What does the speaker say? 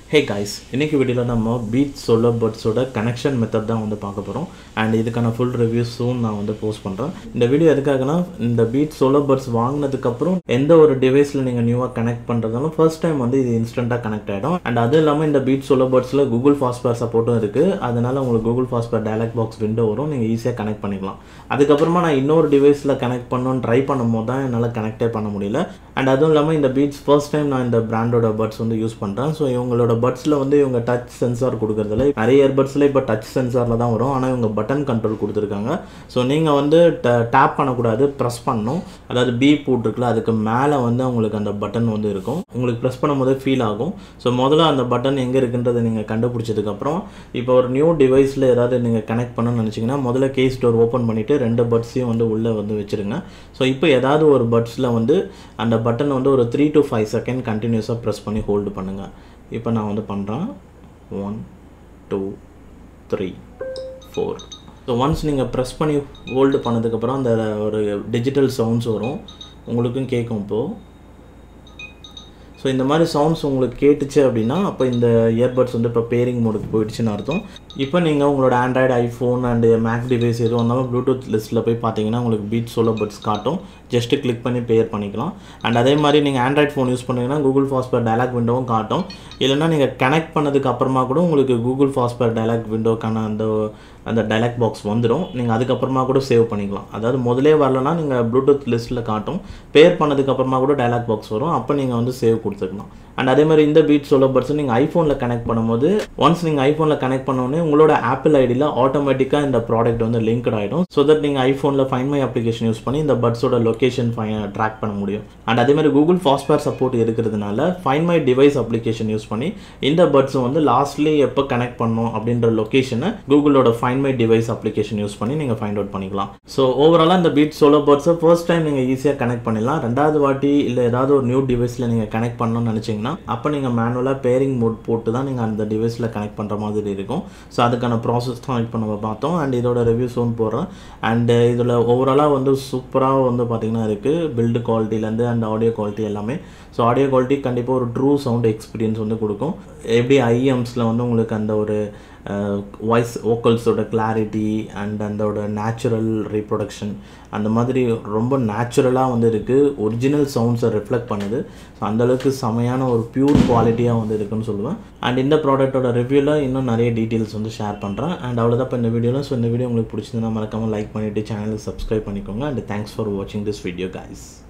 hey guys இன்னைக்கு வீடியோவில் நம்ம பீட் சோலர் பர்ட்ஸோட கனெக்ஷன் மெத்தட் தான் வந்து பார்க்க போகிறோம் அண்ட் இதுக்கான ஃபுல் ரிவ்யூ சூன் நான் வந்து போஸ்ட் பண்ணுறேன் இந்த வீடியோ எதுக்காகனா இந்த பீட் சோலர் பர்ட்ஸ் வாங்கினதுக்கப்புறம் எந்த ஒரு டிவைஸில் நீங்கள் நியூவாக கனெக்ட் பண்ணுறதாலும் ஃபர்ஸ்ட் டைம் வந்து இது இன்ஸ்டண்ட்டாக கனெக்ட் ஆகிடும் அண்ட் அது இல்லாமல் இந்த பீட் சோலர் பர்ட்ஸில் கூகுள் ஃபாஸ்ட்வேர் சப்போர்ட்டும் இருக்குது அதனால் உங்களுக்கு Google fast pair dialog box window வரும் நீங்கள் ஈஸியாக கனெக்ட் பண்ணிக்கலாம் அதுக்கப்புறமா நான் இன்னொரு டிவைஸில் கனெக்ட் பண்ணணும்னு ட்ரை பண்ணும்போது தான் என்னால் கனெக்டே பண்ண முடியல அண்ட் அதுவும் இல்லாமல் இந்த பீட்ஸ் ஃபர்ஸ்ட் டைம் நான் இந்த பிராண்டோட பட்ஸ் வந்து யூஸ் பண்ணுறேன் ஸோ இவங்களோட பட்ஸில் வந்து இவங்க டச் சென்சார் கொடுக்குறதில்ல நிறைய இயர்பட்ஸில் இப்போ டச் சென்சாரில் தான் வரும் ஆனால் இவங்க பட்டன் கண்ட்ரோல் கொடுத்துருக்காங்க ஸோ நீங்கள் வந்து டேப் பண்ணக்கூடாது ப்ரெஸ் பண்ணணும் அதாவது பி போட்டிருக்குல அதுக்கு மேலே வந்து உங்களுக்கு அந்த பட்டன் வந்து இருக்கும் உங்களுக்கு ப்ரெஸ் பண்ணும்போது ஃபீல் ஆகும் ஸோ முதல்ல அந்த பட்டன் எங்கே இருக்குன்றதை நீங்கள் கண்டுபிடிச்சதுக்கப்புறம் இப்போ ஒரு நியூ டிவைஸில் ஏதாவது நீங்கள் கனெக்ட் பண்ணணும்னு நினச்சிங்கன்னா முதல்ல கேஸ் டோர் ஓப்பன் பண்ணிவிட்டு ரெண்டு பட்ஸையும் வந்து உள்ளே வந்து வச்சுருங்க ஸோ இப்போ ஏதாவது ஒரு பட்ஸில் வந்து அந்த பட்டனை வந்து ஒரு த்ரீ டு ஃபைவ் செகண்ட் கண்டினியூஸாக ப்ரெஸ் பண்ணி ஹோல்டு பண்ணுங்கள் இப்போ நான் வந்து பண்ணுறேன் one two three four so once நீங்கள் ப்ரெஸ் பண்ணி ஹோல்டு பண்ணதுக்கப்புறம் அந்த ஒரு டிஜிட்டல் சவுண்ட்ஸ் வரும் உங்களுக்கும் கேட்கும் இப்போது ஸோ இந்த மாதிரி சவுண்ட்ஸ் உங்களுக்கு கேட்டுச்சு அப்படின்னா அப்போ இந்த இயர்பட்ஸ் வந்து இப்போ பேரிங் மோடுக்கு போயிடுச்சுன்னு அர்த்தம் இப்போ நீங்கள் உங்களோட Android iPhone and Mac device எதுவும் இருந்தாலும் ப்ளூடூத் லிஸ்ட்டில் போய் பார்த்தீங்கன்னா உங்களுக்கு பீட் சோலோ பட்ஸ் காட்டும் ஜஸ்ட்டு கிளிக் பண்ணி பேர் பண்ணிக்கலாம் அண்ட் அதே மாதிரி நீங்கள் ஆண்ட்ராய்ட் ஃபோன் யூஸ் பண்ணீங்கன்னா கூகுள் ஃபாஸ்பர் டயலாக் விண்டோவும் காட்டும் இல்லைனா நீங்கள் கனெக்ட் பண்ணதுக்கு அப்புறமா கூட உங்களுக்கு கூகுள் ஃபாஸ்பர் டயலாக் விண்டோக்கான அந்த அந்த டைலாக் பாக்ஸ் வந்துடும் நீங்கள் அதுக்கப்புறமா கூட சேவ் பண்ணிக்கலாம் அதாவது முதலே வரலன்னா நீங்கள் ப்ளூடூத் லிஸ்ட்டில் காட்டும் பேர் பண்ணதுக்கப்புறமா கூட டைலாக் பாக்ஸ் வரும் அப்போ நீங்கள் வந்து சேவ் கொடுத்துக்கலாம் அண்ட் அதே மாதிரி இந்த பீட் சோலோ பட்ஸ் நீங்கள் ஐஃபோனில் கனெக்ட் பண்ணும்போது ஒன்ஸ் நீங்கள் ஐஃபோனில் கனெக்ட் பண்ணோடனே உங்களோட ஆப்பிள் ஐடியில் ஆட்டோமேட்டிக்காக இந்த ப்ராடக்ட் வந்து லிங்க் ஆகிடும் ஸோ தட் நீங்கள் ஐஃபோனில் ஃபைன் மை அப்ளிகேஷன் யூஸ் பண்ணி இந்த பட்ஸோட லொக்கேஷன் ஃபை ட்ராக் பண்ண முடியும் அண்ட் அதே மாதிரி கூகுள் ஃபாஸ்ட்வேர் சப்போர்ட் இருக்கிறதுனால Find My Device application use பண்ணி இந்த பட்ஸை வந்து லாஸ்ட்லி எப்போ கனெக்ட் பண்ணணும் அப்படின்ற லொக்கேஷனை கூகுளோட Find My Device application use பண்ணி நீங்கள் ஃபைண்ட் அவுட் பண்ணிக்கலாம் ஸோ ஓவராலாக இந்த பீட் சோலோ பட்ஸை ஃபர்ஸ்ட் டைம் நீங்கள் ஈஸியாக கனெக்ட் பண்ணிடலாம் ரெண்டாவது வாட்டி இல்லை ஏதாவது ஒரு நியூ டிவைஸில் நீங்கள் கனெக்ட் பண்ணணும்னு நினச்சிங்கன்னா அப்போ நீங்கள் மேனுவலாக பேரிங் மோட் போட்டு தான் நீங்கள் அந்த டிவைஸில் கனெக்ட் பண்ணுற மாதிரி இருக்கும் ஸோ அதுக்கான ப்ராசஸ் தான் இப்போ நம்ம பார்த்தோம் அண்ட் இதோட ரிவ்யூஸும் போடுறேன் அண்டு இதில் ஓவராலாக வந்து சூப்பராக வந்து பார்த்திங்கன்னா இருக்குது பில்டு குவாலிட்டிலேருந்து அண்ட் ஆடியோ குவாலிட்டி எல்லாமே ஸோ ஆடியோ குவாலிட்டி கண்டிப்பாக ஒரு ட்ரூ சவுண்ட் எக்ஸ்பீரியன்ஸ் வந்து கொடுக்கும் எப்படி ஐஎம்ஸில் வந்து உங்களுக்கு அந்த ஒரு வாய்ஸ் வோக்கல்ஸோட கிளாரிட்டி அண்ட் அதோட நேச்சுரல் ரீப்ரொடக்ஷன் அந்த மாதிரி ரொம்ப நேச்சுரலாக வந்து இருக்குது ஒரிஜினல் சவுண்ட்ஸை ரிஃப்ளெக்ட் பண்ணுது ஸோ அந்தளவுக்கு செமையான ஒரு பியூர் குவாலிட்டியாக வந்து இருக்குன்னு சொல்லுவேன் அண்ட் இந்த ப்ராடக்ட்டோட ரிவ்யூவில் இன்னும் நிறைய டீட்டெயில்ஸ் வந்து ஷேர் பண்ணுறேன் அண்ட் அவ்வளோதான் இப்போ இந்த வீடியோவில் ஸோ இந்த வீடியோ உங்களுக்கு பிடிச்சிருந்தா மறக்காமல் லைக் பண்ணிவிட்டு சேனலுக்கு சப்ஸ்கிரைப் பண்ணிக்கோங்க அண்ட் தேங்க்ஸ் ஃபார் வாட்சிங் திஸ் வீடியோ கைஸ்